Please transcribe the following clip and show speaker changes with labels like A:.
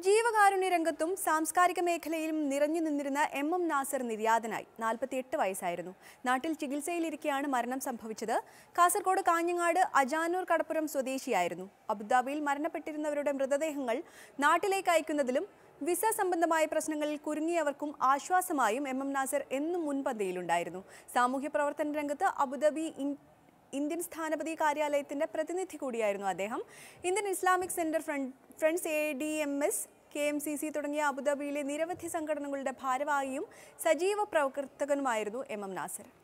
A: ജീവകാരുണ്യ രംഗത്തും സാംസ്കാരിക മേഖലയിലും നിറഞ്ഞു നിന്നിരുന്ന എം എം നാസർ നിര്യാതനായി നാൽപ്പത്തിയെട്ട് വയസ്സായിരുന്നു നാട്ടിൽ ചികിത്സയിലിരിക്കെയാണ് മരണം സംഭവിച്ചത് കാസർഗോഡ് കാഞ്ഞങ്ങാട് അജാനൂർ കടപ്പുറം സ്വദേശിയായിരുന്നു അബുദാബിയിൽ മരണപ്പെട്ടിരുന്നവരുടെ മൃതദേഹങ്ങൾ നാട്ടിലേക്ക് അയക്കുന്നതിലും വിസ സംബന്ധമായ പ്രശ്നങ്ങളിൽ കുരുങ്ങിയവർക്കും ആശ്വാസമായും എം എം നാസർ എന്നും മുൻപന്തിയിലുണ്ടായിരുന്നു സാമൂഹ്യ പ്രവർത്തന രംഗത്ത് അബുദാബി ഇൻ- ഇന്ത്യൻ സ്ഥാനപതി കാര്യാലയത്തിന്റെ പ്രതിനിധി കൂടിയായിരുന്നു അദ്ദേഹം Indian Islamic centre friend friends A D M S K M C C തുടങ്ങിയ അബുദാബിയിലെ നിരവധി സംഘടനകളുടെ ഭാരവാഹിയും സജീവ പ്രവർത്തകനുമായിരുന്നു എം എം നാസർ